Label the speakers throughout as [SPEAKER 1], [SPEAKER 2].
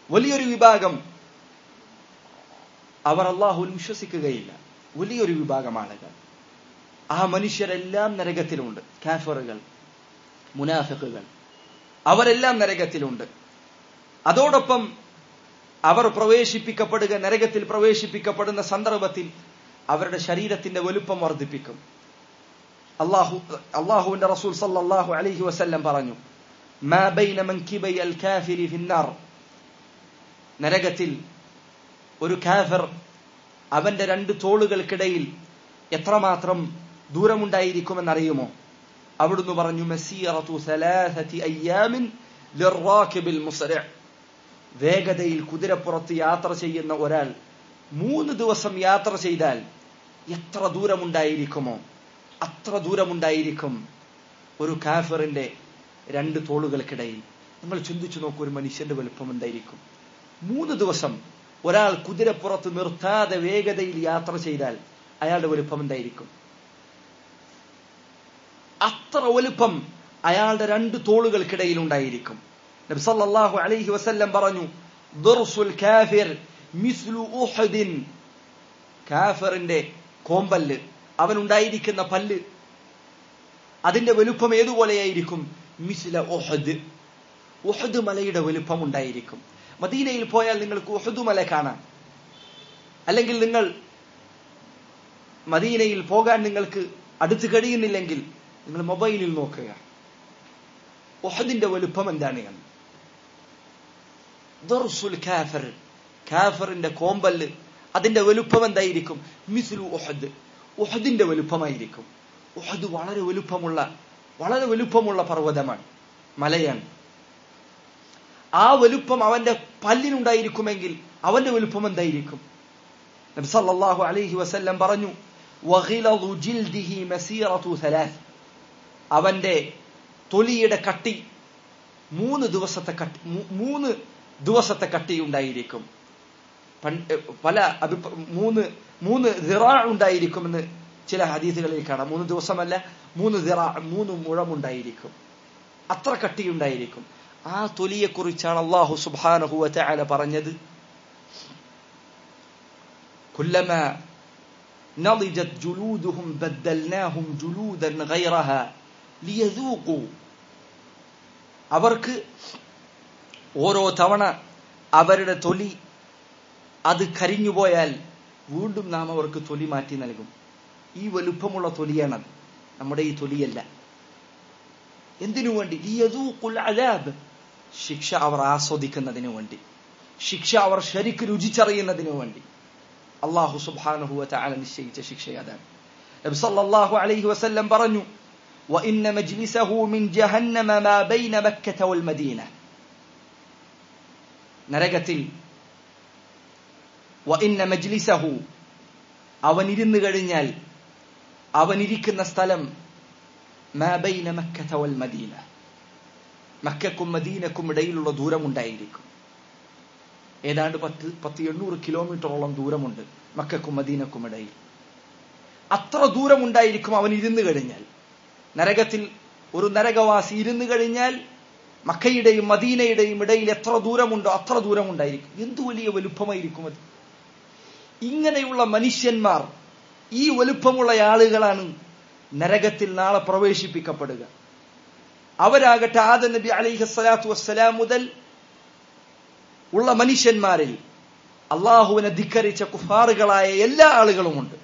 [SPEAKER 1] വലിയൊരു വിഭാഗം അവർ അള്ളാഹുവിൽ വിശ്വസിക്കുകയില്ല വലിയൊരു വിഭാഗം ആളുകൾ ആ മനുഷ്യരെല്ലാം നരകത്തിലുണ്ട് കാഫറുകൾ മുനാഫിക്കുകൾ അവരെല്ലാം നരകത്തിലുണ്ട് അതോടൊപ്പം അവർ പ്രവേശിപ്പിക്കപ്പെടുക നരകത്തിൽ പ്രവേശിപ്പിക്കപ്പെടുന്ന സന്ദർഭത്തിൽ അവരുടെ ശരീരത്തിന്റെ വലുപ്പം വർദ്ധിപ്പിക്കും അള്ളാഹു അള്ളാഹുവിന്റെ റസൂൽ സല്ലല്ലാഹു അലൈഹി വസല്ലം പറഞ്ഞു മാ ബൈന മൻകിബൈ അൽ കാഫിരി ഫിന്നാർ നരകത്തിൽ ഒരു കാഫർ അവന്റെ രണ്ട് തോളുകൾക്കിടയിൽ എത്രമാത്രം ദൂരമുണ്ടായിരിക്കുമെന്നറിയുമോ അവിടുന്ന് പറഞ്ഞു മസീറത്തു സലാസതി അയ്യാമിൻ ലിറാകിബിൽ മുസ്രി' വേഗതയിൽ കുതിരപ്പുറത്ത് യാത്ര ചെയ്യുന്ന ഒരാൾ മൂന്ന് ദിവസം യാത്ര ചെയ്താൽ എത്ര ദൂരമുണ്ടായിരിക്കുമോ അത്ര ദൂരമുണ്ടായിരിക്കും ഒരു കാഫറിന്റെ രണ്ട് തോളുകൾക്കിടയിൽ നിങ്ങൾ ചിന്തിച്ചു നോക്കൂ ഒരു മനുഷ്യന്റെ വലുപ്പം എന്തായിരിക്കും മൂന്ന് ദിവസം ഒരാൾ കുതിരപ്പുറത്ത് നിർത്താതെ വേഗതയിൽ യാത്ര ചെയ്താൽ അയാളുടെ വലുപ്പം എന്തായിരിക്കും അത്ര വലുപ്പം അയാളുടെ രണ്ട് തോളുകൾക്കിടയിൽ ഉണ്ടായിരിക്കും നബി സല്ലല്ലാഹു അലൈഹി വസല്ലം പറഞ്ഞു ദർസുൽ കാഫിർ മിസ്ലു ഉഹദിൻ കാഫറിന്റെ കോമ്പല്ല് അവനുണ്ടായിരിക്കുന്ന പല്ല് അതിന്റെ വലുപ്പം ഏതുപോലെയായിരിക്കും മിസ്ല ഉഹദ് ഉഹദ് മലയുടെ വലുപ്പം ഉണ്ടായിരിക്കും മദീനയിൽ പോയാൽ നിങ്ങൾക്ക് ഉഹദ് മല കാണാം അല്ലെങ്കിൽ നിങ്ങൾ മദീനയിൽ പോകാൻ നിങ്ങൾക്ക് അടുത്ത് കഴിയുന്നില്ലെങ്കിൽ നിങ്ങൾ മൊബൈലിൽ നോക്കുക ഉഹദിന്റെ വലുപ്പം എന്താണ് എന്ന് ദർസുൽ കാഫർ കാഫറിന്റെ കോമ്പല്ല് അതിന്റെ വലുപ്പം എന്തായിരിക്കും മിസ്ലു ഉഹദ് ഉഹദിന്റെ വലുപ്പമായിരിക്കും ഉഹദ് വളരെ വലുപ്പമുള്ള വളരെ വലുപ്പമുള്ള പർവ്വതമാണ് മലയാണ് ആ വലുപ്പം അവന്റെ പല്ലിനുണ്ടായിരിക്കുമെങ്കിൽ അവന്റെ വലുപ്പം എന്തായിരിക്കും നബി സല്ലല്ലാഹു അലൈഹി വസല്ലം പറഞ്ഞു വഗിലദു ജിൽദിഹി മസീറതു സലാസ് അവന്റെ തൊലിയുടെ കട്ടി മൂന്ന് ദിവസത്തെ കട്ടി മൂന്ന് ദിവസത്തെ കട്ടി ഉണ്ടായിരിക്കും പല അഭിപ്ര മൂന്ന് മൂന്ന് ദിറാ ഉണ്ടായിരിക്കുമെന്ന് ചില ഹദീസുകളിൽ കാണാം മൂന്ന് ദിവസമല്ല മൂന്ന് ദിറാ മൂന്ന് മുഴമുണ്ടായിരിക്കും അത്ര കട്ടിയുണ്ടായിരിക്കും ആ തൊലിയെ കുറിച്ചാണ് അള്ളാഹു സുബാനഹു വല പറഞ്ഞത് كلما نضجت جلودهم بدلناهم جلودا غيرها ليذوقوا അവർക്ക് ഓരോ തവണ അവരുടെ തൊലി അത് കരിഞ്ഞുപോയാൽ വീണ്ടും നാം അവർക്ക് തൊലി മാറ്റി നൽകും ഈ വലുപ്പമുള്ള തൊലിയാണത് നമ്മുടെ ഈ തൊലിയല്ല എന്തിനു വേണ്ടി ലിയദൂഖുൽ അദാബ് ശിക്ഷ അവർ ആസ്വദിക്കുന്നതിനു വേണ്ടി ശിക്ഷ അവർ ശരിക്ക് രുചിച്ചറിയുന്നതിനു വേണ്ടി അള്ളാഹു സുബ്ഹാനഹു വതആല നിശ്ചയിച്ച ശിക്ഷ അതാണ് നബി സല്ലല്ലാഹു അലൈഹി വസല്ലം പറഞ്ഞു وإن مجلسه من جهنم ما بين مكة والمدينة നരകത്തിൽ വഇന്ന മജ്ലിസഹു അവൻ ഇരുന്നു കഴിഞ്ഞാൽ അവൻ ഇരിക്കുന്ന സ്ഥലം മാ ബൈന മക്കത വൽ മദീന മക്കക്കും മദീനക്കും ഇടയിലുള്ള ദൂരമുണ്ടായിരിക്കും ഏതാണ്ട് പത്ത് പത്ത് എണ്ണൂറ് കിലോമീറ്ററോളം ദൂരമുണ്ട് മക്കക്കും മദീനക്കും ഇടയിൽ അത്ര ദൂരമുണ്ടായിരിക്കും അവൻ ഇരുന്നു കഴിഞ്ഞാൽ നരകത്തിൽ ഒരു നരകവാസി ഇരുന്നു കഴിഞ്ഞാൽ മക്കയുടെയും മദീനയുടെയും ഇടയിൽ എത്ര ദൂരമുണ്ടോ അത്ര ദൂരമുണ്ടായിരിക്കും എന്തു വലിയ വലുപ്പമായിരിക്കും അത് ഇങ്ങനെയുള്ള മനുഷ്യന്മാർ ഈ വലുപ്പമുള്ള ആളുകളാണ് നരകത്തിൽ നാളെ പ്രവേശിപ്പിക്കപ്പെടുക അവരാകട്ടെ ആദ നബി അലൈഹി സ്വലാത്തു വസ്സലാം മുതൽ ഉള്ള മനുഷ്യന്മാരിൽ അള്ളാഹുവിനെ ധിക്കരിച്ച കുഫാറുകളായ എല്ലാ ആളുകളുമുണ്ട്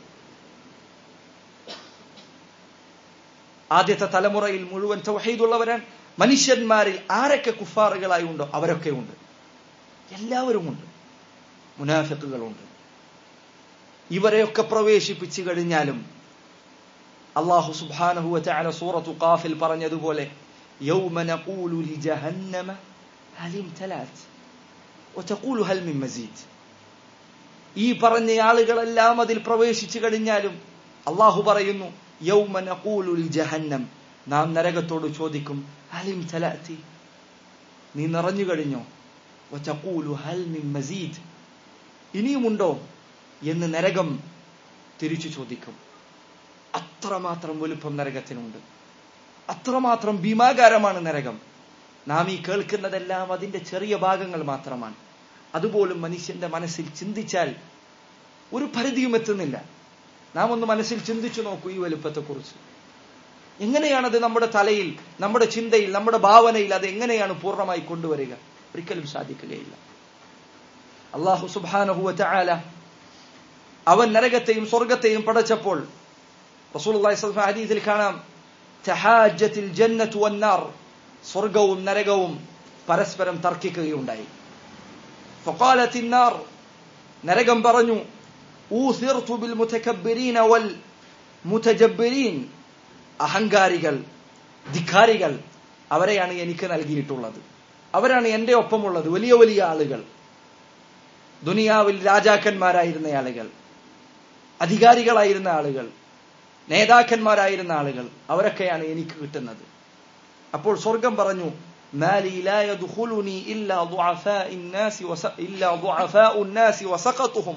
[SPEAKER 1] ആദ്യത്തെ തലമുറയിൽ മുഴുവൻ തൗഹീദുള്ളവരാണ് മനുഷ്യന്മാരിൽ ആരൊക്കെ കുഫാറുകളായി ഉണ്ടോ അവരൊക്കെ ഉണ്ട് എല്ലാവരുമുണ്ട് മുനാഫിക്കുകളുണ്ട് ഇവരെയൊക്കെ പ്രവേശിപ്പിച്ചു കഴിഞ്ഞാലും അള്ളാഹു സുബ്ഹാനഹു വതആല സൂറത്തു ഖാഫിൽ പറഞ്ഞതുപോലെ യൗമ നഖൂലു ലിജഹന്നമ ഹൽ ഇംതലഅത് വതഖൂലു ഹൽ മിൻ മസീദ് ഈ പറഞ്ഞ ആളുകളെല്ലാം അതിൽ പ്രവേശിച്ചു കഴിഞ്ഞാലും അള്ളാഹു പറയുന്നു യൗമ നഖൂലു ലിജഹന്നം നാം നരകത്തോട് ചോദിക്കും ഹലിം തലഅതി നീ നിറഞ്ഞു കഴിഞ്ഞോ വതഖൂലു ഹൽ മിൻ മസീദ് ഇനിയുമുണ്ടോ എന്ന് നരകം തിരിച്ചു ചോദിക്കും അത്രമാത്രം വലുപ്പം നരകത്തിനുണ്ട് അത്രമാത്രം ഭീമാകാരമാണ് നരകം നാം ഈ കേൾക്കുന്നതെല്ലാം അതിന്റെ ചെറിയ ഭാഗങ്ങൾ മാത്രമാണ് അതുപോലും മനുഷ്യന്റെ മനസ്സിൽ ചിന്തിച്ചാൽ ഒരു പരിധിയും എത്തുന്നില്ല നാം ഒന്ന് മനസ്സിൽ ചിന്തിച്ചു നോക്കൂ ഈ വലുപ്പത്തെക്കുറിച്ച് എങ്ങനെയാണത് നമ്മുടെ തലയിൽ നമ്മുടെ ചിന്തയിൽ നമ്മുടെ ഭാവനയിൽ അത് എങ്ങനെയാണ് പൂർണ്ണമായി കൊണ്ടുവരിക ഒരിക്കലും സാധിക്കുകയില്ല അള്ളാഹു സുബാനഹുവ ചായാല അവൻ നരകത്തെയും സ്വർഗത്തെയും പടച്ചപ്പോൾ റസൂൽ ഹദീസിൽ കാണാം തഹാജത്തിൽ ജന്നത്തു വന്നാർ സ്വർഗവും നരകവും പരസ്പരം തർക്കിക്കുകയുണ്ടായി فقالت النار നരകം പറഞ്ഞു ഊസിർതു ബിൽ മുതകബ്ബിരീന വൽ മുതജബ്ബിരീൻ അഹങ്കാരികൾ ധിക്കാരികൾ അവരെയാണ് എനിക്ക് നൽകിയിട്ടുള്ളത് അവരാണ് എന്റെ ഒപ്പമുള്ളത് വലിയ വലിയ ആളുകൾ ദുനിയാവിൽ രാജാക്കന്മാരായിരുന്ന ആളുകൾ അധികാരികളായിരുന്ന ആളുകൾ നേതാക്കന്മാരായിരുന്ന ആളുകൾ അവരൊക്കെയാണ് എനിക്ക് കിട്ടുന്നത് അപ്പോൾ സ്വർഗം പറഞ്ഞു മാലി ലാ യദ്ഖുലുനി ഇല്ലാ ദുഅഫാഇ الناس ഇല്ലാ ദുഅഫാഉ الناس വസഖതുഹും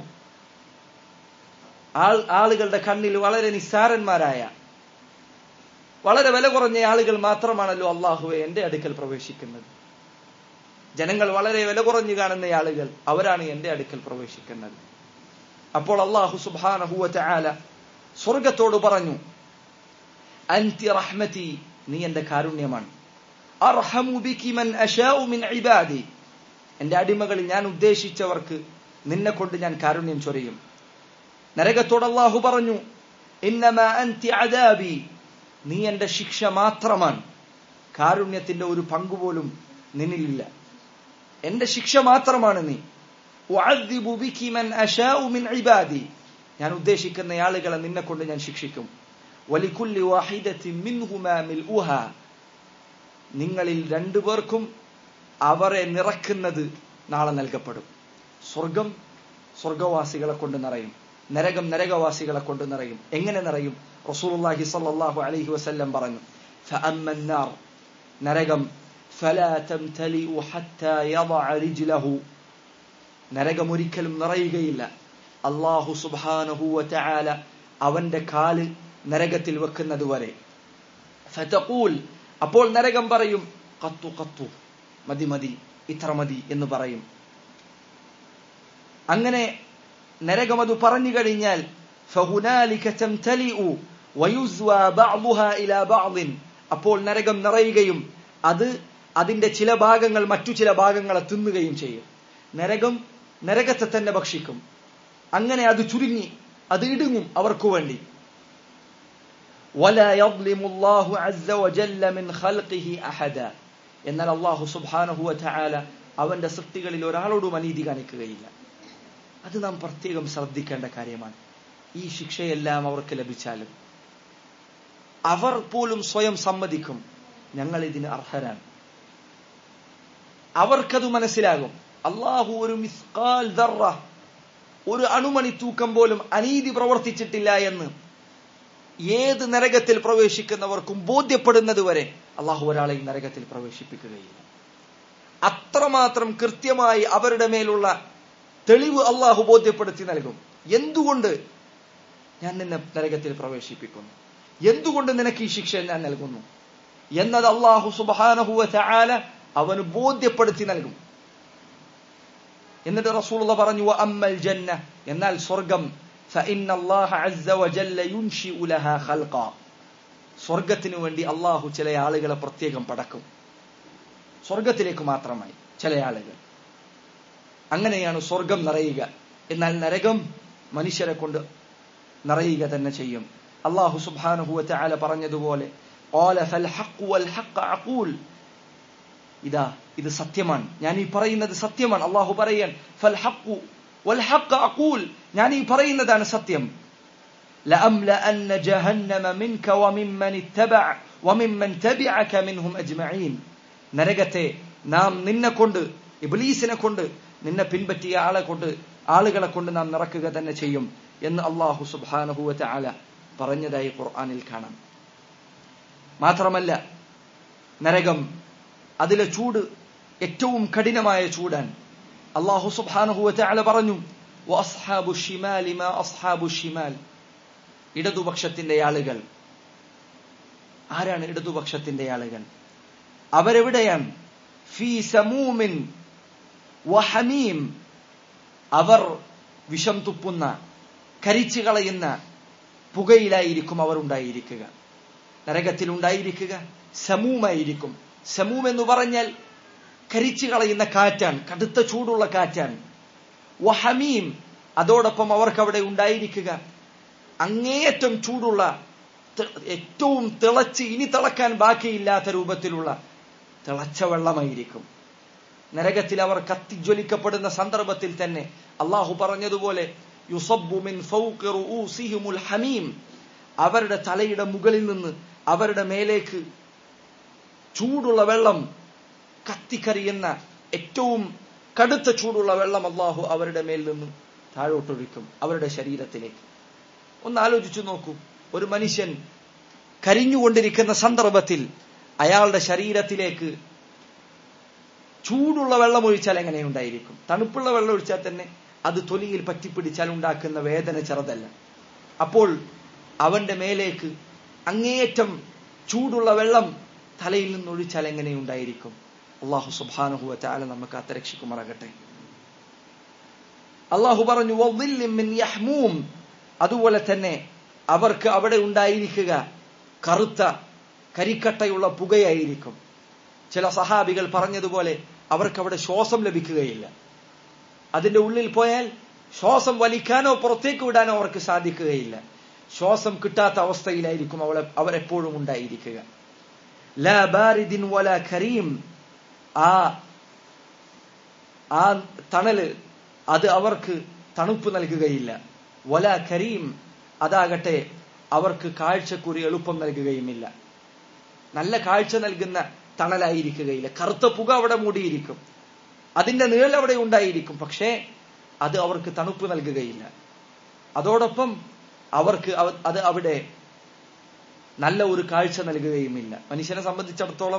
[SPEAKER 1] ആൾ ആളുകളുടെ കണ്ണിൽ വളരെ നിസ്സാരന്മാരായ വളരെ വില കുറഞ്ഞ ആളുകൾ മാത്രമാണല്ലോ അള്ളാഹുവെ എന്റെ അടുക്കൽ പ്രവേശിക്കുന്നത് ജനങ്ങൾ വളരെ വില കുറഞ്ഞു കാണുന്ന ആളുകൾ അവരാണ് എന്റെ അടുക്കൽ പ്രവേശിക്കുന്നത് അപ്പോൾ അള്ളാഹു സുബാനഹുവ ആല സ്വർഗത്തോട് പറഞ്ഞു അൻതി റഹ്മതി നീ എന്റെ കാരുണ്യമാണ് അർഹമു ബികി മൻ അശാഉ മിൻ ഇബാദി എന്റെ അടിമകളിൽ ഞാൻ ഉദ്ദേശിച്ചവർക്ക് നിന്നെ കൊണ്ട് ഞാൻ കാരുണ്യം ചൊരിയും നരകത്തോട് അള്ളാഹു പറഞ്ഞു ഇന്നമാ അൻതി അദാബി നീ എന്റെ ശിക്ഷ മാത്രമാണ് കാരുണ്യത്തിന്റെ ഒരു പങ്കുപോലും നിന്നിലില്ല എന്റെ ശിക്ഷ മാത്രമാണ് നീ ഉഅദ്ദിബു ബികി മൻ അശാഉ മിൻ ഇബാദി ഞാൻ ഉദ്ദേശിക്കുന്ന ആളുകളെ നിന്നെ കൊണ്ട് ഞാൻ ശിക്ഷിക്കും വലിക്കുല്ലി വാഹിദത്തിൻ മിൻഹുമാ മിൽഉഹ നിങ്ങളിൽ രണ്ടുപേർക്കും അവരെ നിറക്കുന്നത് നാളെ നൽകപ്പെടും സ്വർഗം സ്വർഗവാസികളെ കൊണ്ട് നിറയും നരകം നരകവാസികളെ കൊണ്ട് നിറയും എങ്ങനെ നിറയും റസൂലുള്ളാഹി സ്വല്ലല്ലാഹു അലൈഹി വസല്ലം പറഞ്ഞു فأما النار നരകം فلا تمتلئ حتى يضع رجله നരകം ഒരിക്കലും നിറയുകയില്ല അള്ളാഹു സുബ്ഹാനഹു വതആല അവന്റെ കാല് നരകത്തിൽ വെക്കുന്നത് വരെ ഫതഖൂൽ അപ്പോൾ നരകം പറയും കത്തു കത്തു മതി മതി ഇത്ര മതി എന്ന് പറയും അങ്ങനെ നരകം അത് പറഞ്ഞു കഴിഞ്ഞാൽ فهنالك تمتلئ ويزوى بعضها إلى بعض അപ്പോൾ നരകം നിറയുകയും അത് അതിന്റെ ചില ഭാഗങ്ങൾ മറ്റു ചില ഭാഗങ്ങളെ തിന്നുകയും ചെയ്യും നരകം നരകത്തെ തന്നെ ഭക്ഷിക്കും അങ്ങനെ അത് ചുരുങ്ങി അത് ഇടുങ്ങും അവർക്കു വേണ്ടി ولا يظلم الله عز وجل من خلقه أحدا എന്നാൽ അള്ളാഹു സുബ്ഹാനഹു വതആല അവന്റെ സൃഷ്ടികളിൽ ഒരാളോടും അനീതി കാണിക്കുകയില്ല അത് നാം പ്രത്യേകം ശ്രദ്ധിക്കേണ്ട കാര്യമാണ് ഈ ശിക്ഷയെല്ലാം അവർക്ക് ലഭിച്ചാലും അവർ പോലും സ്വയം സമ്മതിക്കും ഞങ്ങൾ ഇതിന് അർഹരാണ് അവർക്കത് മനസ്സിലാകും അള്ളാഹു ഒരു മിസ്കാൽ ദർറ ഒരു അണുമണി തൂക്കം പോലും അനീതി പ്രവർത്തിച്ചിട്ടില്ല എന്ന് ഏത് നരകത്തിൽ പ്രവേശിക്കുന്നവർക്കും ബോധ്യപ്പെടുന്നത് വരെ അള്ളാഹു ഒരാളെ നരകത്തിൽ പ്രവേശിപ്പിക്കുകയില്ല അത്രമാത്രം കൃത്യമായി അവരുടെ മേലുള്ള തെളിവ് അള്ളാഹു ബോധ്യപ്പെടുത്തി നൽകും എന്തുകൊണ്ട് ഞാൻ നിന്നെ നരകത്തിൽ പ്രവേശിപ്പിക്കുന്നു എന്തുകൊണ്ട് നിനക്ക് ഈ ശിക്ഷ ഞാൻ നൽകുന്നു എന്നത് അള്ളാഹു സുബാനഹുവ ചാല അവന് ബോധ്യപ്പെടുത്തി നൽകും എന്നിട്ട് റസൂലുള്ള പറഞ്ഞു അമ്മൽ ജന്ന എന്നാൽ സ്വർഗം فإن الله عز وجل ينشئ لها خلقا സ്വർഗത്തിനു വേണ്ടി അള്ളാഹു ചില ആളുകളെ പ്രത്യേകം പടക്കും സ്വർഗത്തിലേക്ക് മാത്രമായി ചില ആളുകൾ അങ്ങനെയാണ് സ്വർഗം നിറയുക എന്നാൽ നരകം മനുഷ്യരെ കൊണ്ട് നിറയുക തന്നെ ചെയ്യും അള്ളാഹു സുബാനുഹുവ ചാല പറഞ്ഞതുപോലെ قال فالحق والحق أقول ഇതാ ഇത് സത്യമാണ് ഞാൻ ഈ പറയുന്നത് സത്യമാണ് അള്ളാഹു പറയാൻ ഫൽഹഖു والحق أقول ഞാൻ ഈ പറയുന്നതാണ് സത്യം لأملأن جهنم منك وممن اتبع وممن تبعك منهم أجمعين നരകത്തെ നാം നിന്നെ കൊണ്ട് ഇബ്ലീസിനെ കൊണ്ട് നിന്നെ പിൻപറ്റിയ ആളെ കൊണ്ട് ആളുകളെ കൊണ്ട് നാം നിറക്കുക തന്നെ ചെയ്യും എന്ന് അള്ളാഹു സുബാനഹുവ ആല പറഞ്ഞതായി ഖുർആാനിൽ കാണാം മാത്രമല്ല നരകം അതിലെ ചൂട് ഏറ്റവും കഠിനമായ ചൂടാൻ അള്ളാഹു സുബാനഹുവ ആല പറഞ്ഞു വഅസ്ഹാബു ഷിമാലി മാ അസ്ഹാബു ഷിമാൽ ഇടതുപക്ഷത്തിന്റെ ആളുകൾ ആരാണ് ഇടതുപക്ഷത്തിന്റെ ആളുകൾ അവരെവിടെയാണ് ഫീ സമൂമിൻ വഹമീം അവർ വിഷം തുപ്പുന്ന കരിച്ചു കളയുന്ന പുകയിലായിരിക്കും അവർ ഉണ്ടായിരിക്കുക നരകത്തിൽ ഉണ്ടായിരിക്കുക സമൂമായിരിക്കും സമൂം എന്ന് പറഞ്ഞാൽ കരിച്ചു കളയുന്ന കാറ്റാണ് കടുത്ത ചൂടുള്ള കാറ്റാണ് വഹമീം അതോടൊപ്പം അവർക്ക് അവിടെ ഉണ്ടായിരിക്കുക അങ്ങേയറ്റം ചൂടുള്ള തി- ഏറ്റവും തിളച്ച് ഇനി തിളക്കാൻ ബാക്കിയില്ലാത്ത രൂപത്തിലുള്ള തിളച്ച വെള്ളമായിരിക്കും നരകത്തിൽ അവർ കത്തിജ്വലിക്കപ്പെടുന്ന സന്ദർഭത്തിൽ തന്നെ അള്ളാഹു പറഞ്ഞതുപോലെ യുസബ്ബു മിൻ ഫൗഖി റൂസിഹിമുൽ ഹമീം അവരുടെ തലയുടെ മുകളിൽ നിന്ന് അവരുടെ മേലേക്ക് ചൂടുള്ള വെള്ളം കത്തിക്കരിയുന്ന ഏറ്റവും കടുത്ത ചൂടുള്ള വെള്ളം അള്ളാഹു അവരുടെ മേൽ നിന്ന് താഴോട്ടൊഴിക്കും അവരുടെ ശരീരത്തിലേക്ക് ഒന്ന് ആലോചിച്ചു നോക്കൂ ഒരു മനുഷ്യൻ കരിഞ്ഞുകൊണ്ടിരിക്കുന്ന സന്ദർഭത്തിൽ അയാളുടെ ശരീരത്തിലേക്ക് ചൂടുള്ള വെള്ളം ഒഴിച്ചാൽ എങ്ങനെ ഉണ്ടായിരിക്കും തണുപ്പുള്ള വെള്ളം ഒഴിച്ചാൽ തന്നെ അത് തൊലിയിൽ പറ്റിപ്പിടിച്ചാൽ ഉണ്ടാക്കുന്ന വേദന ചെറുതല്ല അപ്പോൾ അവന്റെ മേലേക്ക് അങ്ങേയറ്റം ചൂടുള്ള വെള്ളം തലയിൽ നിന്ന് ഒഴിച്ചാൽ എങ്ങനെ ഉണ്ടായിരിക്കും അള്ളാഹു സുബാനുഹുവ ചാല നമുക്ക് അത്തരക്ഷിക്കുമാറാകട്ടെ അള്ളാഹു പറഞ്ഞു "വظില്ലിൻ മിൻ യഹ്മൂം." അതുപോലെ തന്നെ അവർക്ക് അവിടെ ഉണ്ടായിരിക്കുക കറുത്ത കരിക്കട്ടയുള്ള പുകയായിരിക്കും ചില സഹാബികൾ പറഞ്ഞതുപോലെ അവർക്ക് അവിടെ ശ്വാസം ലഭിക്കുകയില്ല അതിന്റെ ഉള്ളിൽ പോയാൽ ശ്വാസം വലിക്കാനോ പുറത്തേക്ക് വിടാനോ അവർക്ക് സാധിക്കുകയില്ല ശ്വാസം കിട്ടാത്ത അവസ്ഥയിലായിരിക്കും അവളെ അവരെപ്പോഴും ഉണ്ടായിരിക്കുക ലാ ബാരിദിൻ വല കരീം ആ ആ തണല് അത് അവർക്ക് തണുപ്പ് നൽകുകയില്ല വല കരീം അതാകട്ടെ അവർക്ക് കാഴ്ചക്കുറി എളുപ്പം നൽകുകയുമില്ല നല്ല കാഴ്ച നൽകുന്ന തണലായിരിക്കുകയില്ല കറുത്ത പുക അവിടെ മൂടിയിരിക്കും അതിന്റെ നിഴൽ അവിടെ ഉണ്ടായിരിക്കും പക്ഷേ അത് അവർക്ക് തണുപ്പ് നൽകുകയില്ല അതോടൊപ്പം അവർക്ക് അവ- അത് അവിടെ നല്ല ഒരു കാഴ്ച നൽകുകയുമില്ല മനുഷ്യനെ സംബന്ധിച്ചിടത്തോളം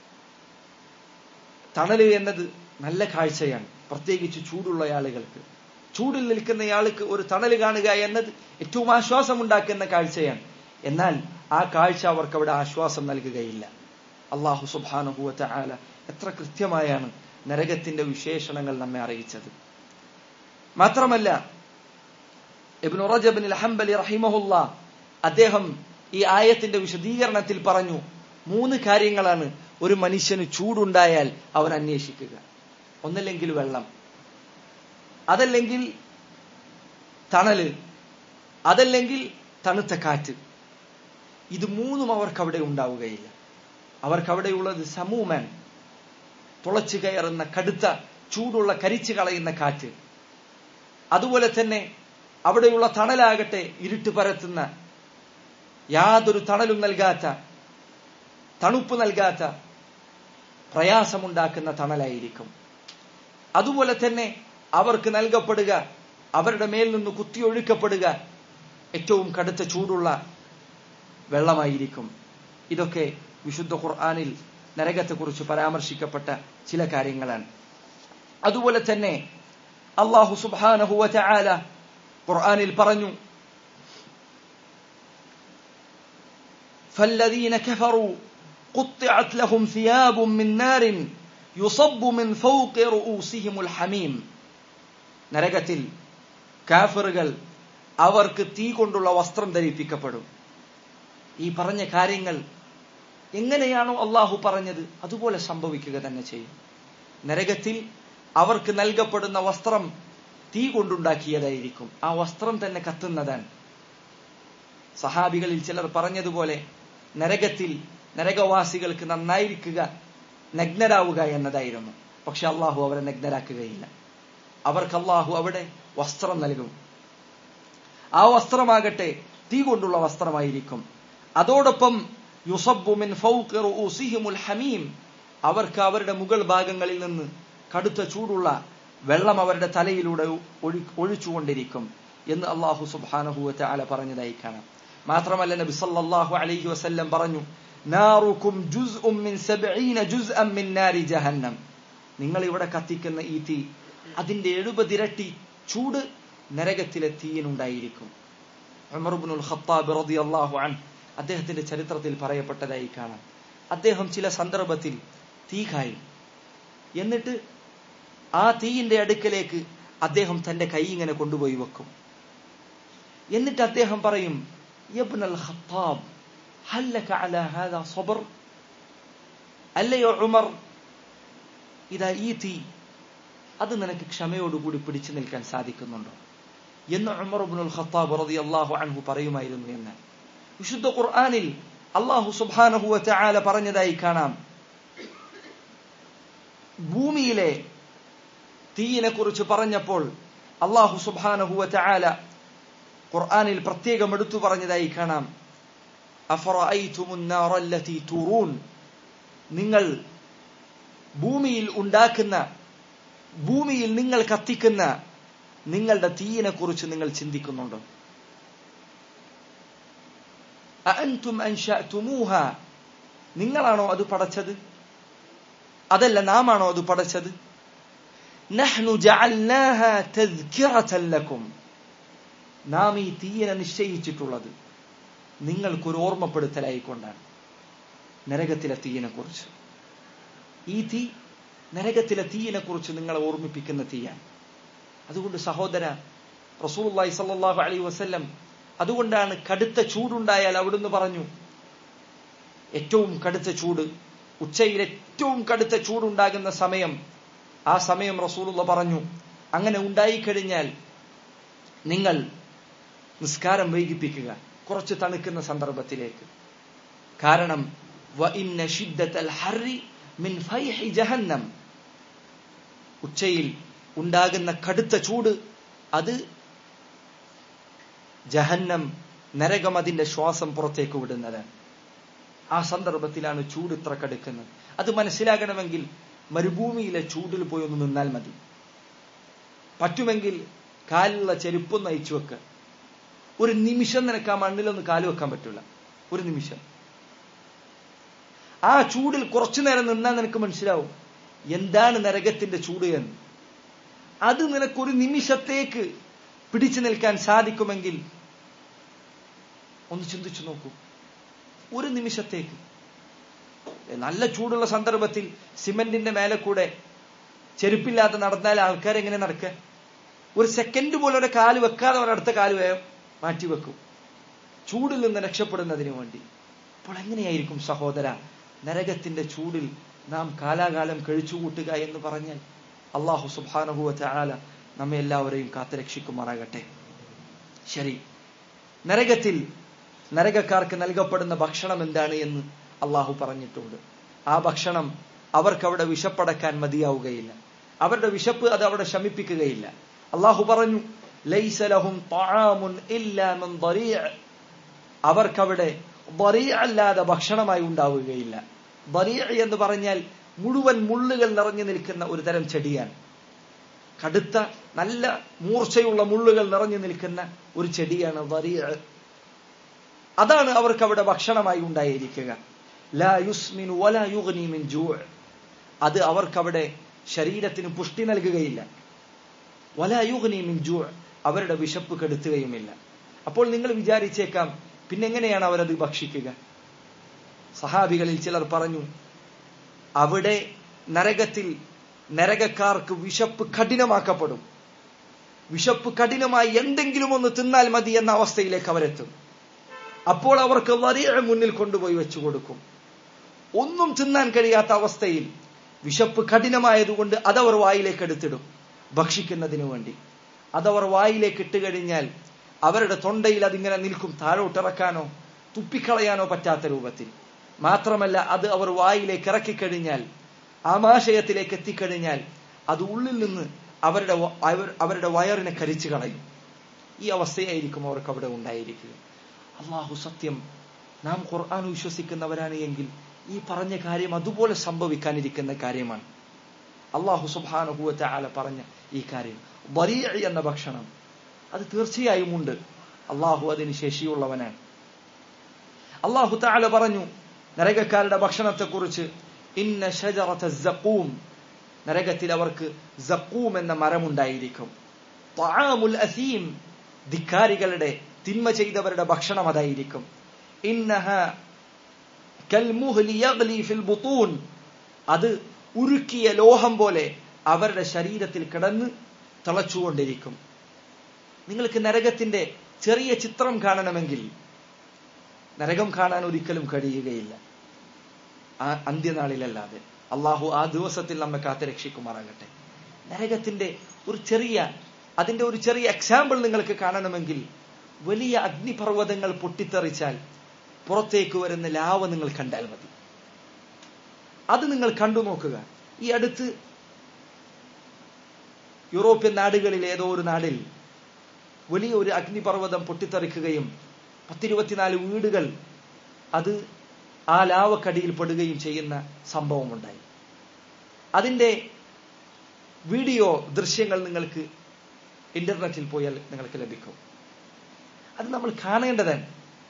[SPEAKER 1] തണല് എന്നത് നല്ല കാഴ്ചയാണ് പ്രത്യേകിച്ച് ചൂടുള്ള ആളുകൾക്ക് ചൂടിൽ നിൽക്കുന്ന ആൾക്ക് ഒരു തണല് കാണുക എന്നത് ഏറ്റവും ആശ്വാസം ഉണ്ടാക്കുന്ന കാഴ്ചയാണ് എന്നാൽ ആ കാഴ്ച അവർക്ക് അവിടെ ആശ്വാസം നൽകുകയില്ല അള്ളാഹു സുബാനുഭൂവത്തെ ആല എത്ര കൃത്യമായാണ് നരകത്തിന്റെ വിശേഷണങ്ങൾ നമ്മെ അറിയിച്ചത് മാത്രമല്ല ഇബ്നു റജബിൻ ഹംബലി റഹിമഹുല്ല അദ്ദേഹം ഈ ആയത്തിന്റെ വിശദീകരണത്തിൽ പറഞ്ഞു മൂന്ന് കാര്യങ്ങളാണ് ഒരു മനുഷ്യന് ചൂടുണ്ടായാൽ അവൻ അന്വേഷിക്കുക ഒന്നല്ലെങ്കിൽ വെള്ളം അതല്ലെങ്കിൽ തണല് അതല്ലെങ്കിൽ തണുത്ത കാറ്റ് ഇത് മൂന്നും അവർക്ക് അവിടെ ഉണ്ടാവുകയില്ല അവർക്ക് അവിടെയുള്ളത് സമൂമൻ തുളച്ചു കയറുന്ന കടുത്ത ചൂടുള്ള കരിച്ചു കളയുന്ന കാറ്റ് അതുപോലെ തന്നെ അവിടെയുള്ള തണലാകട്ടെ ഇരുട്ട് പരത്തുന്ന യാതൊരു തണലും നൽകാത്ത തണുപ്പ് നൽകാത്ത പ്രയാസമുണ്ടാക്കുന്ന തണലായിരിക്കും അതുപോലെ തന്നെ അവർക്ക് നൽകപ്പെടുക അവരുടെ മേൽ നിന്ന് കുത്തിയൊഴുക്കപ്പെടുക ഏറ്റവും കടുത്ത ചൂടുള്ള വെള്ളമായിരിക്കും ഇതൊക്കെ വിശുദ്ധ ഖുർആാനിൽ നരകത്തെക്കുറിച്ച് പരാമർശിക്കപ്പെട്ട ചില കാര്യങ്ങളാണ് അതുപോലെ തന്നെ അള്ളാഹു സുബാനഹുവ ചാല ഖുർആാനിൽ പറഞ്ഞു فالذين كفروا قطعت لهم ثياب من نار يصب من فوق رؤوسهم الحميم നരകത്തിൽ കാഫറുകൾ അവർക്ക് തീ കൊണ്ടുള്ള വസ്ത്രം ധരിപ്പിക്കപ്പെടും ഈ പറഞ്ഞ കാര്യങ്ങൾ എങ്ങനെയാണോ അള്ളാഹു പറഞ്ഞത് അതുപോലെ സംഭവിക്കുക തന്നെ ചെയ്യും നരകത്തിൽ അവർക്ക് നൽകപ്പെടുന്ന വസ്ത്രം തീ കൊണ്ടുണ്ടാക്കിയതായിരിക്കും ആ വസ്ത്രം തന്നെ കത്തുന്നതാണ് സഹാബികളിൽ ചിലർ പറഞ്ഞതുപോലെ നരകത്തിൽ നരകവാസികൾക്ക് നന്നായിരിക്കുക നഗ്നരാവുക എന്നതായിരുന്നു പക്ഷെ അള്ളാഹു അവരെ നഗ്നരാക്കുകയില്ല അവർക്ക് അള്ളാഹു അവിടെ വസ്ത്രം നൽകും ആ വസ്ത്രമാകട്ടെ തീ കൊണ്ടുള്ള വസ്ത്രമായിരിക്കും അതോടൊപ്പം യുസബ്ബു മിൻ ഫൗഖി റൂസിഹിമുൽ ഹമീം അവർക്ക് അവരുടെ മുകൾ ഭാഗങ്ങളിൽ നിന്ന് കടുത്ത ചൂടുള്ള വെള്ളം അവരുടെ തലയിലൂടെ ഒഴി ഒഴിച്ചുകൊണ്ടിരിക്കും എന്ന് അള്ളാഹു സുബ്ഹാനഹു വതആല പറഞ്ഞതായി കാണാം മാത്രമല്ല നബി സല്ലല്ലാഹു അലൈഹി വസല്ലം പറഞ്ഞു നാറുക്കും ജുസ്ഉം മിൻ സബ്ഈന ജുസ്അൻ മിൻ നാരി ജഹന്നം നിങ്ങൾ ഇവിടെ കത്തിക്കുന്ന ഈ തീ അതിന്റെ എഴുപതിരട്ടി ചൂട് നരകത്തിലെ തീയിനുണ്ടായിരിക്കും ഉമർ ഇബ്നുൽ ഖത്താബ് റളിയല്ലാഹു അൻഹു അദ്ദേഹത്തിന്റെ ചരിത്രത്തിൽ പറയപ്പെട്ടതായി കാണാം അദ്ദേഹം ചില സന്ദർഭത്തിൽ തീ കായും എന്നിട്ട് ആ തീയിന്റെ അടുക്കലേക്ക് അദ്ദേഹം തന്റെ കൈ ഇങ്ങനെ കൊണ്ടുപോയി വെക്കും എന്നിട്ട് അദ്ദേഹം പറയും യബ്നൽ ഖത്താബ് ഹല്ലക അലാ ഹാദാ സബർ അല്ലയോ ഉമർ ഇതാ ഈ തീ അത് നിനക്ക് ക്ഷമയോടുകൂടി പിടിച്ചു നിൽക്കാൻ സാധിക്കുന്നുണ്ടോ എന്ന് ഉമർ ഇബ്നുൽ ഖത്താബ് റളിയല്ലാഹു അൻഹു പറയുമായിരുന്നു എന്ന് വിശുദ്ധ ഖുർആനിൽ അള്ളാഹു സുബ്ഹാനഹു വതആല പറഞ്ഞതായി കാണാം ഭൂമിയിലെ തീയിനെ കുറിച്ച് പറഞ്ഞപ്പോൾ അള്ളാഹു സുബ്ഹാനഹു വതആല ഖുർആനിൽ പ്രത്യേകം എടുത്തു പറഞ്ഞതായി കാണാം അഫറഅയ്തുമുൻ നാറല്ലതി തുറൂൻ നിങ്ങൾ ഭൂമിയിൽ ഉണ്ടാക്കുന്ന ഭൂമിയിൽ നിങ്ങൾ കത്തിക്കുന്ന നിങ്ങളുടെ തീയിനെ കുറിച്ച് നിങ്ങൾ ചിന്തിക്കുന്നുണ്ടോ അഅൻതും അൻശഅതുമൂഹ നിങ്ങളാണോ അത് പടച്ചത് അതല്ല നാമാണോ അത് പടച്ചത് നഹ്നു ജഅൽനാഹ തദ്കിറതൻ ലക്കും നാം ഈ തീയിനെ നിശ്ചയിച്ചിട്ടുള്ളത് നിങ്ങൾക്കൊരു ഓർമ്മപ്പെടുത്തലായിക്കൊണ്ടാണ് നരകത്തിലെ തീയിനെ കുറിച്ച് ഈ തീ നരകത്തിലെ തീയിനെ കുറിച്ച് നിങ്ങളെ ഓർമ്മിപ്പിക്കുന്ന തീയാണ് അതുകൊണ്ട് സഹോദര റസൂലുള്ളാഹി സ്വല്ലല്ലാഹു അലൈഹി വസല്ലം അതുകൊണ്ടാണ് കടുത്ത ചൂടുണ്ടായാൽ അവിടുന്ന് പറഞ്ഞു ഏറ്റവും കടുത്ത ചൂട് ഉച്ചയിൽ ഏറ്റവും കടുത്ത ചൂടുണ്ടാകുന്ന സമയം ആ സമയം റസൂലുള്ള പറഞ്ഞു അങ്ങനെ ഉണ്ടായിക്കഴിഞ്ഞാൽ നിങ്ങൾ നിസ്കാരം വൈകിപ്പിക്കുക കുറച്ച് തണുക്കുന്ന സന്ദർഭത്തിലേക്ക് കാരണം വഇന്ന ഷിദ്ദത്തൽ ഹർരി മിൻ ഫൈഹി ജഹന്നം ഉച്ചയിൽ ഉണ്ടാകുന്ന കടുത്ത ചൂട് അത് ജഹന്നം നരകം അതിന്റെ ശ്വാസം പുറത്തേക്ക് വിടുന്നത് ആ സന്ദർഭത്തിലാണ് ചൂട് ഇത്ര കടുക്കുന്നത് അത് മനസ്സിലാകണമെങ്കിൽ മരുഭൂമിയിലെ ചൂടിൽ പോയി ഒന്ന് നിന്നാൽ മതി പറ്റുമെങ്കിൽ കാലിലുള്ള ചെരുപ്പൊന്ന് അയച്ചു വെക്കുക ഒരു നിമിഷം നിനക്ക് ആ മണ്ണിലൊന്ന് കാല് വെക്കാൻ പറ്റില്ല ഒരു നിമിഷം ആ ചൂടിൽ കുറച്ചു നേരം നിന്നാൽ നിനക്ക് മനസ്സിലാവും എന്താണ് നരകത്തിന്റെ ചൂട് എന്ന് അത് നിനക്കൊരു നിമിഷത്തേക്ക് പിടിച്ചു നിൽക്കാൻ സാധിക്കുമെങ്കിൽ ഒന്ന് ചിന്തിച്ചു നോക്കൂ ഒരു നിമിഷത്തേക്ക് നല്ല ചൂടുള്ള സന്ദർഭത്തിൽ സിമന്റിന്റെ മേലെ കൂടെ ചെരുപ്പില്ലാതെ നടന്നാൽ ആൾക്കാർ എങ്ങനെ നടക്കുക ഒരു സെക്കൻഡ് പോലെ ഒരു കാല് വെക്കാതെ ഒരു അടുത്ത കാല് വേഗം മാറ്റി വെക്കും ചൂടിൽ നിന്ന് രക്ഷപ്പെടുന്നതിന് വേണ്ടി അപ്പോൾ എങ്ങനെയായിരിക്കും സഹോദര നരകത്തിന്റെ ചൂടിൽ നാം കാലാകാലം കഴിച്ചുകൂട്ടുക എന്ന് പറഞ്ഞാൽ അള്ളാഹു സുബാനഹുവ ചാല നമ്മെ എല്ലാവരെയും കാത്തുരക്ഷിക്കുമാറാകട്ടെ ശരി നരകത്തിൽ നരകക്കാർക്ക് നൽകപ്പെടുന്ന ഭക്ഷണം എന്താണ് എന്ന് അള്ളാഹു പറഞ്ഞിട്ടുണ്ട് ആ ഭക്ഷണം അവർക്കവിടെ വിശപ്പടക്കാൻ മതിയാവുകയില്ല അവരുടെ വിശപ്പ് അത് അവിടെ ശമിപ്പിക്കുകയില്ല അള്ളാഹു പറഞ്ഞു ലൈസലഹും അവർക്കവിടെ അല്ലാതെ ഭക്ഷണമായി ഉണ്ടാവുകയില്ല ബറിയ എന്ന് പറഞ്ഞാൽ മുഴുവൻ മുള്ളുകൾ നിറഞ്ഞു നിൽക്കുന്ന ഒരു തരം ചെടിയാണ് കടുത്ത നല്ല മൂർച്ചയുള്ള മുള്ളുകൾ നിറഞ്ഞു നിൽക്കുന്ന ഒരു ചെടിയാണ് ബറിയ അതാണ് അവർക്ക് അവിടെ ഭക്ഷണമായി ഉണ്ടായിരിക്കുക ലാ യുസ്മിനു വലാ യുഗ്നി മിൻ ജൂ അത് അവർക്കവിടെ ശരീരത്തിന് പുഷ്ടി നൽകുകയില്ല വലാ യുഗ്നി മിൻ ജൂ അവരുടെ വിശപ്പ് കെടുത്തുകയുമില്ല അപ്പോൾ നിങ്ങൾ വിചാരിച്ചേക്കാം പിന്നെങ്ങനെയാണ് അവരത് ഭക്ഷിക്കുക സഹാബികളിൽ ചിലർ പറഞ്ഞു അവിടെ നരകത്തിൽ നരകക്കാർക്ക് വിശപ്പ് കഠിനമാക്കപ്പെടും വിശപ്പ് കഠിനമായി എന്തെങ്കിലും ഒന്ന് തിന്നാൽ മതി എന്ന അവസ്ഥയിലേക്ക് അവരെത്തും അപ്പോൾ അവർക്ക് വലിയ മുന്നിൽ കൊണ്ടുപോയി വെച്ചു കൊടുക്കും ഒന്നും തിന്നാൻ കഴിയാത്ത അവസ്ഥയിൽ വിശപ്പ് കഠിനമായതുകൊണ്ട് അതവർ വായിലേക്ക് എടുത്തിടും ഭക്ഷിക്കുന്നതിനു വേണ്ടി അതവർ വായിലേക്ക് ഇട്ട് കഴിഞ്ഞാൽ അവരുടെ തൊണ്ടയിൽ അതിങ്ങനെ നിൽക്കും താഴോട്ടിറക്കാനോ തുപ്പിക്കളയാനോ പറ്റാത്ത രൂപത്തിൽ മാത്രമല്ല അത് അവർ വായിലേക്ക് ഇറക്കിക്കഴിഞ്ഞാൽ ആമാശയത്തിലേക്ക് എത്തിക്കഴിഞ്ഞാൽ അത് ഉള്ളിൽ നിന്ന് അവരുടെ അവരുടെ വയറിനെ കരിച്ചു കളയും ഈ അവസ്ഥയായിരിക്കും അവർക്ക് അവിടെ ഉണ്ടായിരിക്കുക അള്ളാഹു സത്യം നാം ഖുർആൻ വിശ്വസിക്കുന്നവരാണ് എങ്കിൽ ഈ പറഞ്ഞ കാര്യം അതുപോലെ സംഭവിക്കാനിരിക്കുന്ന കാര്യമാണ് അള്ളാഹു സുബാനുഭൂവത്തെ ആല പറഞ്ഞ ഈ കാര്യം ബരീ എന്ന ഭക്ഷണം അത് തീർച്ചയായും ഉണ്ട് അള്ളാഹു അതിന് ശേഷിയുള്ളവനാണ് അള്ളാഹു താല പറഞ്ഞു നരകക്കാരുടെ ഭക്ഷണത്തെക്കുറിച്ച് ഇന്ന ഷജറത്ത സക്കൂം നരകത്തിൽ അവർക്ക് സക്കൂം എന്ന മരമുണ്ടായിരിക്കും താമുൽ അസീം ധിക്കാരികളുടെ തിന്മ ചെയ്തവരുടെ ഭക്ഷണം അതായിരിക്കും ഇന്നഹ കൽമുഹ്ലി യഗ്ലി ഫിൽ ബുത്തൂൻ അത് ഉരുക്കിയ ലോഹം പോലെ അവരുടെ ശരീരത്തിൽ കിടന്ന് തിളച്ചുകൊണ്ടിരിക്കും നിങ്ങൾക്ക് നരകത്തിന്റെ ചെറിയ ചിത്രം കാണണമെങ്കിൽ നരകം കാണാൻ ഒരിക്കലും കഴിയുകയില്ല ആ അന്ത്യനാളിലല്ലാതെ അള്ളാഹു ആ ദിവസത്തിൽ നമ്മെ കാത്തു രക്ഷിക്കുമാറാകട്ടെ നരകത്തിന്റെ ഒരു ചെറിയ അതിന്റെ ഒരു ചെറിയ എക്സാമ്പിൾ നിങ്ങൾക്ക് കാണണമെങ്കിൽ വലിയ അഗ്നിപർവ്വതങ്ങൾ പൊട്ടിത്തെറിച്ചാൽ പുറത്തേക്ക് വരുന്ന ലാവ നിങ്ങൾ കണ്ടാൽ മതി അത് നിങ്ങൾ കണ്ടു നോക്കുക ഈ അടുത്ത് യൂറോപ്യൻ നാടുകളിൽ ഏതോ ഒരു നാടിൽ വലിയ ഒരു അഗ്നിപർവ്വതം പൊട്ടിത്തെറിക്കുകയും പത്തിരുപത്തിനാല് വീടുകൾ അത് ആ ലാവക്കടിയിൽ പെടുകയും ചെയ്യുന്ന സംഭവമുണ്ടായി അതിന്റെ വീഡിയോ ദൃശ്യങ്ങൾ നിങ്ങൾക്ക് ഇന്റർനെറ്റിൽ പോയാൽ നിങ്ങൾക്ക് ലഭിക്കും അത് നമ്മൾ കാണേണ്ടതാണ്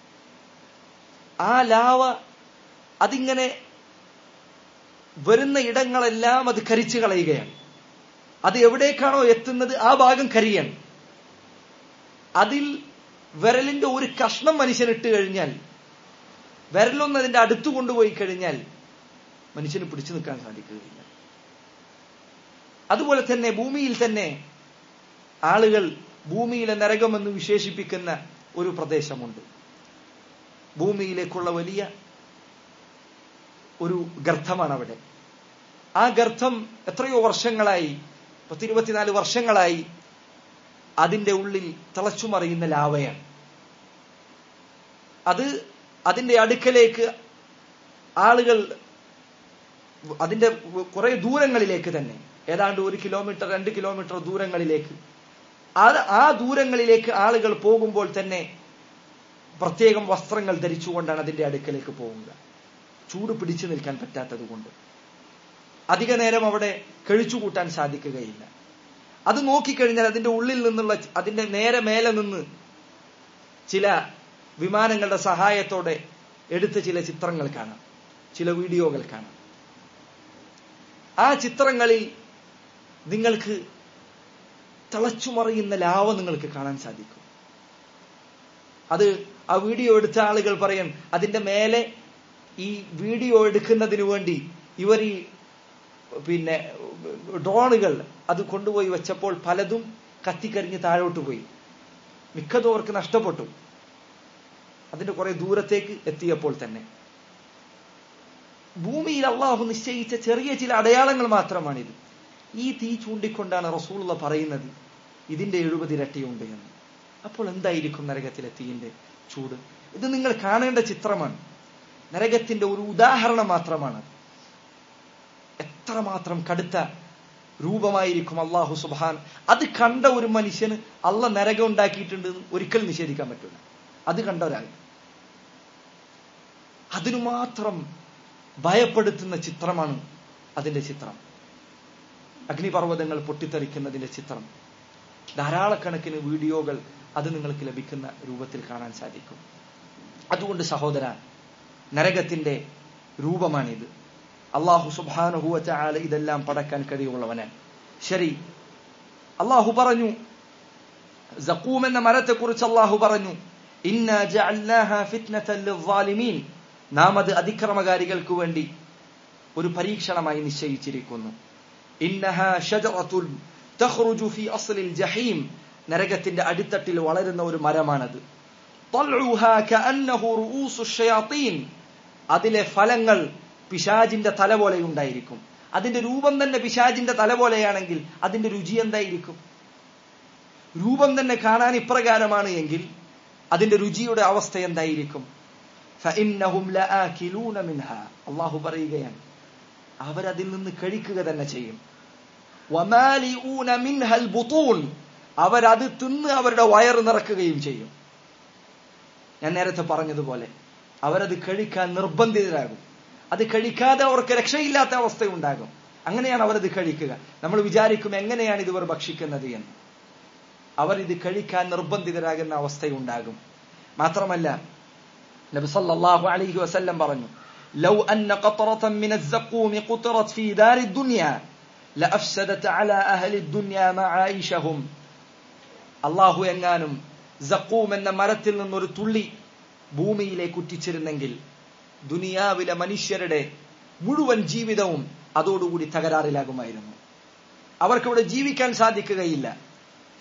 [SPEAKER 1] ആ ലാവ അതിങ്ങനെ വരുന്ന ഇടങ്ങളെല്ലാം അത് കരിച്ചു കളയുകയാണ് അത് എവിടേക്കാണോ എത്തുന്നത് ആ ഭാഗം കരിയാണ് അതിൽ വിരലിന്റെ ഒരു കഷ്ണം മനുഷ്യനിട്ട് കഴിഞ്ഞാൽ വിരലൊന്ന് അതിന്റെ അടുത്ത് കൊണ്ടുപോയി കഴിഞ്ഞാൽ മനുഷ്യന് പിടിച്ചു നിൽക്കാൻ സാധിക്കുകയില്ല അതുപോലെ തന്നെ ഭൂമിയിൽ തന്നെ ആളുകൾ ഭൂമിയിലെ നരകമെന്ന് വിശേഷിപ്പിക്കുന്ന ഒരു പ്രദേശമുണ്ട് ഭൂമിയിലേക്കുള്ള വലിയ ഒരു ഗർത്തമാണ് അവിടെ ആ ഗർത്തം എത്രയോ വർഷങ്ങളായി പത്തിരുപത്തിനാല് വർഷങ്ങളായി അതിന്റെ ഉള്ളിൽ തിളച്ചുമറിയുന്ന ലാവയാണ് അത് അതിന്റെ അടുക്കലേക്ക് ആളുകൾ അതിന്റെ കുറെ ദൂരങ്ങളിലേക്ക് തന്നെ ഏതാണ്ട് ഒരു കിലോമീറ്റർ രണ്ട് കിലോമീറ്റർ ദൂരങ്ങളിലേക്ക് അത് ആ ദൂരങ്ങളിലേക്ക് ആളുകൾ പോകുമ്പോൾ തന്നെ പ്രത്യേകം വസ്ത്രങ്ങൾ ധരിച്ചുകൊണ്ടാണ് അതിന്റെ അടുക്കലേക്ക് പോകുക ചൂട് പിടിച്ചു നിൽക്കാൻ പറ്റാത്തത് കൊണ്ട് അധിക നേരം അവിടെ കഴിച്ചുകൂട്ടാൻ സാധിക്കുകയില്ല അത് നോക്കിക്കഴിഞ്ഞാൽ അതിന്റെ ഉള്ളിൽ നിന്നുള്ള അതിന്റെ നേരെ മേലെ നിന്ന് ചില വിമാനങ്ങളുടെ സഹായത്തോടെ എടുത്ത ചില ചിത്രങ്ങൾ കാണാം ചില വീഡിയോകൾ കാണാം ആ ചിത്രങ്ങളിൽ നിങ്ങൾക്ക് തിളച്ചുമറിയുന്ന ലാവ നിങ്ങൾക്ക് കാണാൻ സാധിക്കും അത് ആ വീഡിയോ എടുത്ത ആളുകൾ പറയും അതിന്റെ മേലെ ഈ വീഡിയോ എടുക്കുന്നതിന് വേണ്ടി ഇവർ ഈ പിന്നെ ഡ്രോണുകൾ അത് കൊണ്ടുപോയി വെച്ചപ്പോൾ പലതും കത്തിക്കരിഞ്ഞ് താഴോട്ട് പോയി മിക്കതും അവർക്ക് നഷ്ടപ്പെട്ടു അതിന്റെ കുറെ ദൂരത്തേക്ക് എത്തിയപ്പോൾ തന്നെ ഭൂമിയിൽ അള്ളാഹു നിശ്ചയിച്ച ചെറിയ ചില അടയാളങ്ങൾ മാത്രമാണിത് ഈ തീ ചൂണ്ടിക്കൊണ്ടാണ് റസൂള്ള പറയുന്നത് ഇതിന്റെ എഴുപത് ഇരട്ടിയുണ്ട് എന്ന് അപ്പോൾ എന്തായിരിക്കും നരകത്തിലെ തീയിന്റെ ചൂട് ഇത് നിങ്ങൾ കാണേണ്ട ചിത്രമാണ് നരകത്തിന്റെ ഒരു ഉദാഹരണം മാത്രമാണ് എത്രമാത്രം കടുത്ത രൂപമായിരിക്കും അള്ളാഹു സുബാൻ അത് കണ്ട ഒരു മനുഷ്യന് അള്ള നരകം ഉണ്ടാക്കിയിട്ടുണ്ട് ഒരിക്കലും നിഷേധിക്കാൻ പറ്റില്ല അത് കണ്ട ഒരാൾ അതിനു മാത്രം ഭയപ്പെടുത്തുന്ന ചിത്രമാണ് അതിന്റെ ചിത്രം അഗ്നിപർവ്വതങ്ങൾ പൊട്ടിത്തെറിക്കുന്നതിന്റെ ചിത്രം ധാരാളക്കണക്കിന് വീഡിയോകൾ അത് നിങ്ങൾക്ക് ലഭിക്കുന്ന രൂപത്തിൽ കാണാൻ സാധിക്കും അതുകൊണ്ട് സഹോദര നരകത്തിന്റെ രൂപമാണിത് അള്ളാഹു സുബാനുഹുവറ്റ ആല ഇതെല്ലാം പടക്കാൻ കഴിവുള്ളവനാണ് ശരി അള്ളാഹു പറഞ്ഞു സക്കൂം എന്ന മരത്തെക്കുറിച്ച് അള്ളാഹു പറഞ്ഞു ഇന്ന ജഅൽനാഹ ഫിത്നതൻ ലിസ്സാലിമീൻ നാം അത് അതിക്രമകാരികൾക്ക് വേണ്ടി ഒരു പരീക്ഷണമായി നിശ്ചയിച്ചിരിക്കുന്നു ഇന്നഹ ഷജറത്തുൽ തഖ്റുജു ഫി അസ്ലിൽ ജഹീം നരകത്തിന്റെ അടിത്തട്ടിൽ വളരുന്ന ഒരു മരമാണത് طلعها كأنه رؤوس الشياطين അതിലെ ഫലങ്ങൾ പിശാജിന്റെ തല പോലെ ഉണ്ടായിരിക്കും അതിന്റെ രൂപം തന്നെ പിശാജിന്റെ തല പോലെയാണെങ്കിൽ അതിന്റെ രുചി എന്തായിരിക്കും രൂപം തന്നെ കാണാൻ ഇപ്രകാരമാണ് എങ്കിൽ അതിന്റെ രുചിയുടെ അവസ്ഥ എന്തായിരിക്കും അള്ളാഹു പറയുകയാണ് അവരതിൽ നിന്ന് കഴിക്കുക തന്നെ ചെയ്യും അവരത് തിന്ന് അവരുടെ വയറ് നിറക്കുകയും ചെയ്യും ഞാൻ നേരത്തെ പറഞ്ഞതുപോലെ അവരത് കഴിക്കാൻ നിർബന്ധിതരാകും അത് കഴിക്കാതെ അവർക്ക് രക്ഷയില്ലാത്ത അവസ്ഥയുണ്ടാകും അങ്ങനെയാണ് അവരത് കഴിക്കുക നമ്മൾ വിചാരിക്കും എങ്ങനെയാണ് ഇതുവർ ഭക്ഷിക്കുന്നത് എന്ന് അവർ ഇത് കഴിക്കാൻ നിർബന്ധിതരാകുന്ന അവസ്ഥയുണ്ടാകും മാത്രമല്ല നബി സല്ലല്ലാഹു അലൈഹി വസല്ലം പറഞ്ഞു ലൗ അന്ന ഖത്രatan min az-zaqum qutrat fi dar ad-dunya ലഅഫ്സദത് അലാ അഹ്ലി ദുനിയ മആയിഷഹും അല്ലാഹു എങ്ങാനും സഖൂം എന്ന മരത്തിൽ നിന്നൊരു തുള്ളി ഭൂമിയിലേക്ക് ഉറ്റിച്ചിരുന്നെങ്കിൽ ദുനിയാവിലെ മനുഷ്യരുടെ മുഴുവൻ ജീവിതവും അതോടുകൂടി തകരാറിലാകുമായിരുന്നു അവർക്കിവിടെ ജീവിക്കാൻ സാധിക്കുകയില്ല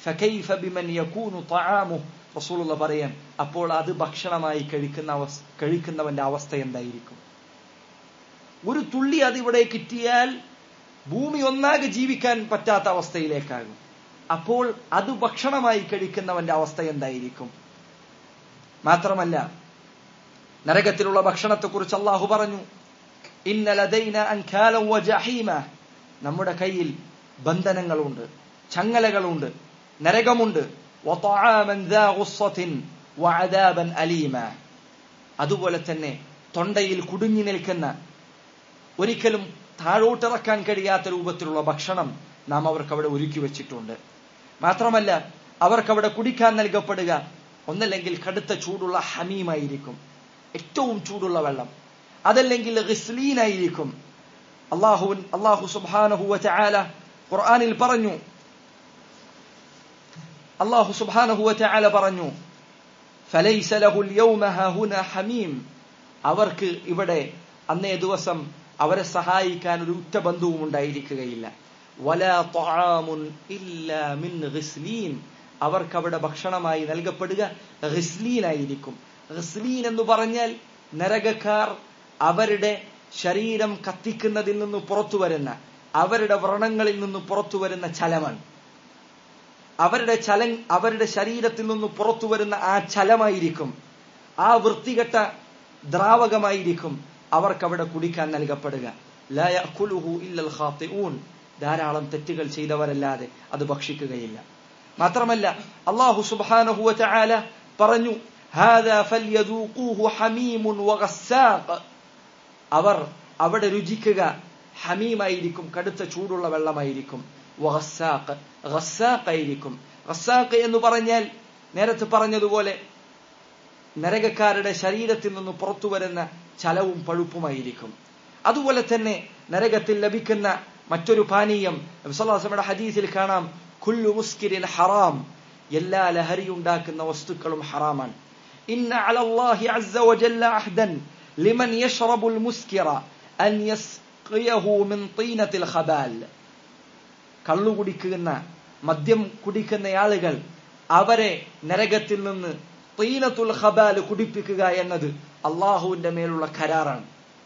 [SPEAKER 1] ഫകൈഫ ബിമൻ യകൂനു തആമു റസൂലുള്ള പറയാൻ അപ്പോൾ അത് ഭക്ഷണമായി കഴിക്കുന്ന അവസ്ഥ കഴിക്കുന്നവന്റെ അവസ്ഥ എന്തായിരിക്കും ഒരു തുള്ളി അത് ഇവിടെ കിട്ടിയാൽ ഭൂമി ഒന്നാകെ ജീവിക്കാൻ പറ്റാത്ത അവസ്ഥയിലേക്കാകും അപ്പോൾ അത് ഭക്ഷണമായി കഴിക്കുന്നവന്റെ അവസ്ഥ എന്തായിരിക്കും മാത്രമല്ല നരകത്തിലുള്ള ഭക്ഷണത്തെക്കുറിച്ച് അള്ളാഹു പറഞ്ഞു ഇന്നലദൈന അൻഖാലം വജഹീമ നമ്മുടെ കയ്യിൽ ബന്ധനങ്ങളുണ്ട് ചങ്ങലകളുണ്ട് നരകമുണ്ട് വതആമൻ ദാ ഗുസ്സത്തിൻ വഅദാബൻ അലീമ അതുപോലെ തന്നെ തൊണ്ടയിൽ കുടുങ്ങി നിൽക്കുന്ന ഒരിക്കലും താഴോട്ടിറക്കാൻ കഴിയാത്ത രൂപത്തിലുള്ള ഭക്ഷണം നാം അവർക്ക് അവിടെ ഒരുക്കി വെച്ചിട്ടുണ്ട് മാത്രമല്ല അവർക്ക് അവിടെ കുടിക്കാൻ നൽകപ്പെടുക ഒന്നല്ലെങ്കിൽ കടുത്ത ചൂടുള്ള ഹമീമായിരിക്കും ഏറ്റവും ചൂടുള്ള വെള്ളം അതല്ലെങ്കിൽ ഗിസ്ലീനായിരിക്കും അള്ളാഹു അള്ളാഹു സുബാനഹുവ ചായാല ഖുർആാനിൽ പറഞ്ഞു അള്ളാഹു സുബാനഹുവ ചായാല പറഞ്ഞു فليس له اليوم هاهنا حميم അവർക്ക് ഇവിടെ അന്നേ ദിവസം അവരെ സഹായിക്കാൻ ഒരു ഉറ്റ ബന്ധുവും ഉണ്ടായിരിക്കുകയില്ല വലാ ത്വആമുൻ ഇല്ലാ മിൻ ഗിസ്ലീൻ അവർക്ക് അവിടെ ഭക്ഷണമായി നൽകപ്പെടുക ഗിസ്ലീൻ ആയിരിക്കും ഗിസ്ലീൻ എന്ന് പറഞ്ഞാൽ നരകക്കാർ അവരുടെ ശരീരം കത്തിക്കുന്നതിൽ നിന്ന് പുറത്തു വരുന്ന അവരുടെ വ്രണങ്ങളിൽ നിന്ന് പുറത്തു വരുന്ന ചലമാണ് അവരുടെ ചലൻ അവരുടെ ശരീരത്തിൽ നിന്ന് പുറത്തു വരുന്ന ആ ചലമായിരിക്കും ആ വൃത്തികെട്ട ദ്രാവകമായിരിക്കും അവർക്ക് അവിടെ കുടിക്കാൻ നൽകപ്പെടുക ലാ യഅ്കുലുഹു ഇല്ലൽ ഖാത്തിഊൻ ധാരാളം തെറ്റുകൾ ചെയ്തവരല്ലാതെ അത് ഭക്ഷിക്കുകയില്ല മാത്രമല്ല അള്ളാഹു സുബ്ഹാനഹു വതആല പറഞ്ഞു ഹാദാ ഫൽയദൂഖൂഹു ഹമീമുൻ വഗസ്സാഖ് അവർ അവിടെ രുചിക്കുക ഹമീമായിരിക്കും കടുത്ത ചൂടുള്ള വെള്ളമായിരിക്കും വഗസ്സാഖ് ഗസ്സാഖ് ആയിരിക്കും ഗസ്സാഖ് എന്ന് പറഞ്ഞാൽ നേരത്തെ പറഞ്ഞതുപോലെ നരകക്കാരുടെ ശരീരത്തിൽ നിന്ന് പുറത്തു വരുന്ന ചലവും പഴുപ്പുമായിരിക്കും അതുപോലെ തന്നെ നരകത്തിൽ ലഭിക്കുന്ന മറ്റൊരു പാനീയം നബിസ്വല്ലാസ്മയുടെ ഹദീസിൽ കാണാം കുല്ലു മുസ്കിരിൻ ഹറാം എല്ലാ ലഹരി ഉണ്ടാക്കുന്ന വസ്തുക്കളും ഹറാമാണ് ഇന്ന അലല്ലാഹി അസ്സ വജല്ല അഹ്ദൻ ലിമൻ യശ്റബുൽ മുസ്കിറ അൻ യസ്ഖിയഹു മിൻ തീനത്തിൽ ഖബാൽ കള്ളു കുടിക്കുന്ന മദ്യം കുടിക്കുന്ന ആളുകൾ അവരെ നരകത്തിൽ നിന്ന് തീനത്തുൽ ഖബാൽ കുടിപ്പിക്കുക എന്നത് അള്ളാഹുവിന്റെ മേലുള്ള കരാറാണ്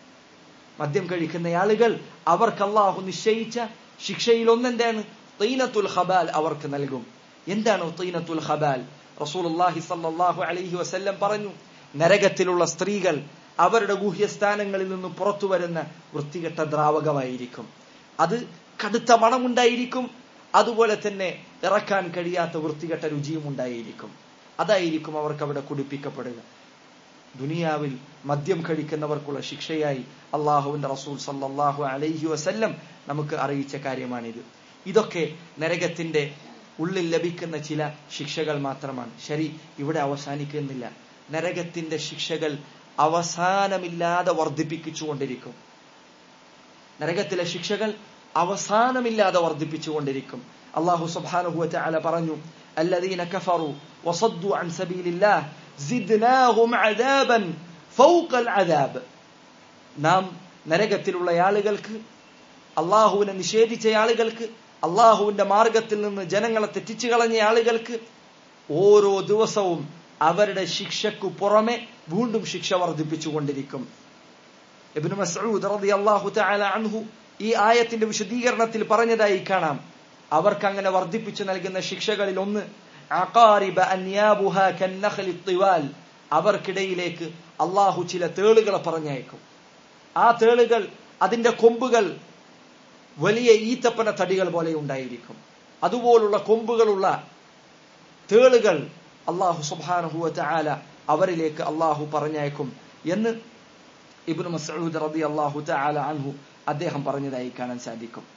[SPEAKER 1] മദ്യം കഴിക്കുന്ന ആളുകൾ അവർക്ക് അള്ളാഹു നിശ്ചയിച്ച ശിക്ഷയിൽ ഒന്നെന്താണ് തീനത്തുൽ ഖബാൽ അവർക്ക് നൽകും എന്താണ് തീനത്തുൽ ഖബാൽ റസൂലുള്ളാഹി സല്ലല്ലാഹു അലൈഹി വസല്ലം പറഞ്ഞു നരകത്തിലുള്ള സ്ത്രീകൾ അവരുടെ ഗുഹ്യസ്ഥാനങ്ങളിൽ നിന്ന് പുറത്തു വരുന്ന വൃത്തികെട്ട ദ്രാവകമായിരിക്കും അത് കടുത്ത മണമുണ്ടായിരിക്കും അതുപോലെ തന്നെ ഇറക്കാൻ കഴിയാത്ത വൃത്തികെട്ട രുചിയും ഉണ്ടായിരിക്കും അതായിരിക്കും അവർക്ക് അവിടെ കുടിപ്പിക്കപ്പെടുക ദുനിയാവിൽ മദ്യം കഴിക്കുന്നവർക്കുള്ള ശിക്ഷയായി അള്ളാഹുവിന്റെ റസൂൽ സല്ലാഹു അലൈഹി വസല്ലം നമുക്ക് അറിയിച്ച കാര്യമാണിത് ഇതൊക്കെ നരകത്തിന്റെ ഉള്ളിൽ ലഭിക്കുന്ന ചില ശിക്ഷകൾ മാത്രമാണ് ശരി ഇവിടെ അവസാനിക്കുന്നില്ല നരകത്തിന്റെ ശിക്ഷകൾ അവസാനമില്ലാതെ വർദ്ധിപ്പിച്ചുകൊണ്ടിരിക്കും നരകത്തിലെ ശിക്ഷകൾ അവസാനമില്ലാതെ വർദ്ധിപ്പിച്ചുകൊണ്ടിരിക്കും അള്ളാഹു സുബ്ഹാനഹു വതആല പറഞ്ഞു الذين كفروا وصدوا عن سبيل الله زدناهم عذابا فوق العذاب നാം നരകത്തിലുള്ള ആളുകൾക്ക് അള്ളാഹുവിനെ നിഷേധിച്ച ആളുകൾക്ക് അള്ളാഹുവിന്റെ മാർഗത്തിൽ നിന്ന് ജനങ്ങളെ തെറ്റിച്ചു കളഞ്ഞ ആളുകൾക്ക് ഓരോ ദിവസവും അവരുടെ ശിക്ഷയ്ക്കു പുറമെ വീണ്ടും ശിക്ഷ വർദ്ധിപ്പിച്ചുകൊണ്ടിരിക്കും ഇബ്നു മസ്ഊദ് റളിയല്ലാഹു തആല അൻഹു ഈ ആയത്തിന്റെ വിശദീകരണത്തിൽ പറഞ്ഞതായി കാണാം അവർക്ക് അങ്ങനെ വർദ്ധിപ്പിച്ചു നൽകുന്ന ശിക്ഷകളിൽ ഒന്ന് അവർക്കിടയിലേക്ക് അള്ളാഹു ചില തേളുകളെ പറഞ്ഞയക്കും ആ തേളുകൾ അതിന്റെ കൊമ്പുകൾ വലിയ ഈത്തപ്പന തടികൾ പോലെ ഉണ്ടായിരിക്കും അതുപോലുള്ള കൊമ്പുകളുള്ള തേളുകൾ അള്ളാഹു സുബാനഹുവ ആല അവരിലേക്ക് അള്ളാഹു പറഞ്ഞയക്കും എന്ന് ഇബ്നു മസൂദ് റബി അള്ളാഹു ആല അൻഹു അദ്ദേഹം പറഞ്ഞതായി കാണാൻ സാധിക്കും